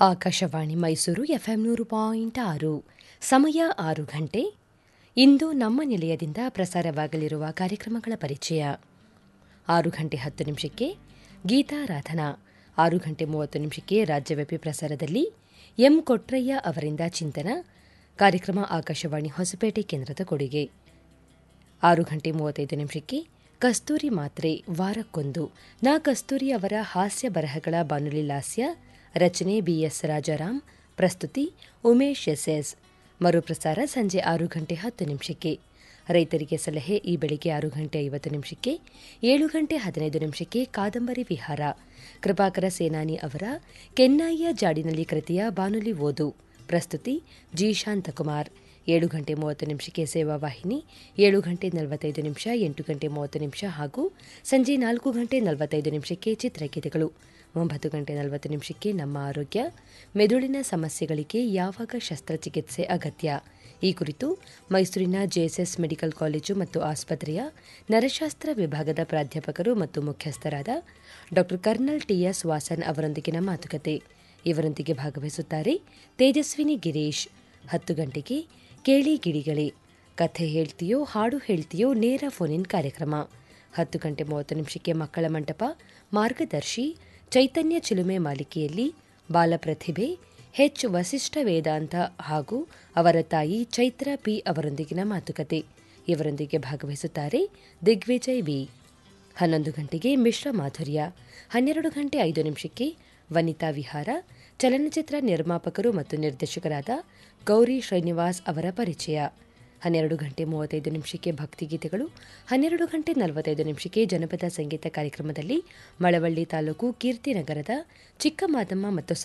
Akashvani Mysuru FM ನೂರು point ಆರು ಸಮಯ ಆರು ಗಂಟೆ ಇಂದು ನಮ್ಮ ನಿಲಯದಿಂದ ಪ್ರಸಾರವಾಗಲಿರುವ ಕಾರ್ಯಕ್ರಮಗಳ ಪರಿಚಯ ಆರು ಗಂಟೆ ಹತ್ತು ನಿಮಿಷಕ್ಕೆ ಗೀತಾರಾಧನಾ ಆರು ಗಂಟೆ ಮೂವತ್ತು ನಿಮಿಷಕ್ಕೆ ರಾಜ್ಯವ್ಯಾಪಿ ಪ್ರಸಾರದಲ್ಲಿ ಎಂ ಕೊಟ್ರಯ್ಯ ಅವರಿಂದ ಚಿಂತನ ಕಾರ್ಯಕ್ರಮ ಆಕಾಶವಾಣಿ ಹೊಸಪೇಟೆ ಕೇಂದ್ರದ ಕೊಡುಗೆ ಆರು ಗಂಟೆ ಮೂವತ್ತೈದು ನಿಮಿಷಕ್ಕೆ ಕಸ್ತೂರಿ ಮಾತ್ರೆ ವಾರಕ್ಕೊಂದು ನಾ ಕಸ್ತೂರಿ ಅವರ ಹಾಸ್ಯ ಬರಹಗಳ ಬಾನುಲಿ ಲಾಸ್ಯ ರಚನೆ ಬಿಎಸ್ ರಾಜಾರಾಮ್ ಪ್ರಸ್ತುತಿ ಉಮೇಶ್ ಎಸ್ಎಸ್ ಮರುಪ್ರಸಾರ ಸಂಜೆ ಆರು ಗಂಟೆ ಹತ್ತು ನಿಮಿಷಕ್ಕೆ ರೈತರಿಗೆ ಸಲಹೆ ಈ ಬೆಳಿಗ್ಗೆ ಆರು ಗಂಟೆ ಐವತ್ತು ನಿಮಿಷಕ್ಕೆ ಏಳು ಗಂಟೆ ಹದಿನೈದು ನಿಮಿಷಕ್ಕೆ ಕಾದಂಬರಿ ವಿಹಾರ ಕೃಪಾಕರ ಸೇನಾನಿ ಅವರ ಕೆನ್ನಾಯಿಯ ಜಾಡಿನಲ್ಲಿ ಕೃತಿಯ ಬಾನುಲಿ ಓದು ಪ್ರಸ್ತುತಿ ಜಿ ಶಾಂತಕುಮಾರ್ ಏಳು ಗಂಟೆ ಮೂವತ್ತು ನಿಮಿಷಕ್ಕೆ ಸೇವಾ ವಾಹಿನಿ ಏಳು ಗಂಟೆ ನಲವತ್ತೈದು ನಿಮಿಷ ಎಂಟು ಗಂಟೆ ಮೂವತ್ತು ನಿಮಿಷ ಹಾಗೂ ಸಂಜೆ ನಾಲ್ಕು ಗಂಟೆ ನಲವತ್ತೈದು ನಿಮಿಷಕ್ಕೆ ಚಿತ್ರಗೀತೆಗಳು ಒಂಬತ್ತು ಗಂಟೆ ನಲವತ್ತು ನಿಮಿಷಕ್ಕೆ ನಮ್ಮ ಆರೋಗ್ಯ ಮೆದುಳಿನ ಸಮಸ್ಯೆಗಳಿಗೆ ಯಾವಾಗ ಶಸ್ತ್ರಚಿಕಿತ್ಸೆ ಅಗತ್ಯ ಈ ಕುರಿತು ಮೈಸೂರಿನ ಜೆಎಸ್ಎಸ್ ಮೆಡಿಕಲ್ ಕಾಲೇಜು ಮತ್ತು ಆಸ್ಪತ್ರೆಯ ನರಶಾಸ್ತ್ರ ವಿಭಾಗದ ಪ್ರಾಧ್ಯಾಪಕರು ಮತ್ತು ಮುಖ್ಯಸ್ಥರಾದ ಡಾ ಕರ್ನಲ್ ಟಿಎಸ್ ವಾಸನ್ ಅವರೊಂದಿಗಿನ ಮಾತುಕತೆ ಇವರೊಂದಿಗೆ ಭಾಗವಹಿಸುತ್ತಾರೆ ತೇಜಸ್ವಿನಿ ಗಿರೀಶ್ ಹತ್ತು ಗಂಟೆಗೆ ಕೇಳಿ ಗಿಡಿಗಳೇ ಕಥೆ ಹೇಳ್ತೀಯೋ ಹಾಡು ಹೇಳ್ತೀಯೋ ನೇರ ಫೋನಿನ್ ಕಾರ್ಯಕ್ರಮ ಹತ್ತು ಗಂಟೆ ಮೂವತ್ತು ನಿಮಿಷಕ್ಕೆ ಮಕ್ಕಳ ಮಂಟಪ ಮಾರ್ಗದರ್ಶಿ ಚೈತನ್ಯ ಚಿಲುಮೆ ಮಾಲಿಕೆಯಲ್ಲಿ ಬಾಲಪ್ರತಿಭೆ ಹೆಚ್ ವಸಿಷ್ಠ ವೇದಾಂತ ಹಾಗೂ ಅವರ ತಾಯಿ ಚೈತ್ರ ಪಿ ಅವರೊಂದಿಗಿನ ಮಾತುಕತೆ ಇವರೊಂದಿಗೆ ಭಾಗವಹಿಸುತ್ತಾರೆ ದಿಗ್ವಿಜಯ್ ವಿ ಹನ್ನೊಂದು ಗಂಟೆಗೆ ಮಿಶ್ರ ಮಾಧುರ್ಯ ಹನ್ನೆರಡು ಗಂಟೆ ಐದು ನಿಮಿಷಕ್ಕೆ ವನಿತಾ ವಿಹಾರ ಚಲನಚಿತ್ರ ನಿರ್ಮಾಪಕರು ಮತ್ತು ನಿರ್ದೇಶಕರಾದ ಗೌರಿ ಶ್ರೀನಿವಾಸ್ ಅವರ ಪರಿಚಯ ಹನ್ನೆರಡು ಗಂಟೆ ಮೂವತ್ತೈದು ನಿಮಿಷಕ್ಕೆ ಭಕ್ತಿಗೀತೆಗಳು ಹನ್ನೆರಡು ಗಂಟೆ ನಲವತ್ತೈದು ನಿಮಿಷಕ್ಕೆ ಜನಪದ ಸಂಗೀತ ಕಾರ್ಯಕ್ರಮದಲ್ಲಿ ಮಳವಳ್ಳಿ ತಾಲೂಕು ಕೀರ್ತಿನಗರದ ಚಿಕ್ಕಮಾದಮ್ಮ ಮತ್ತು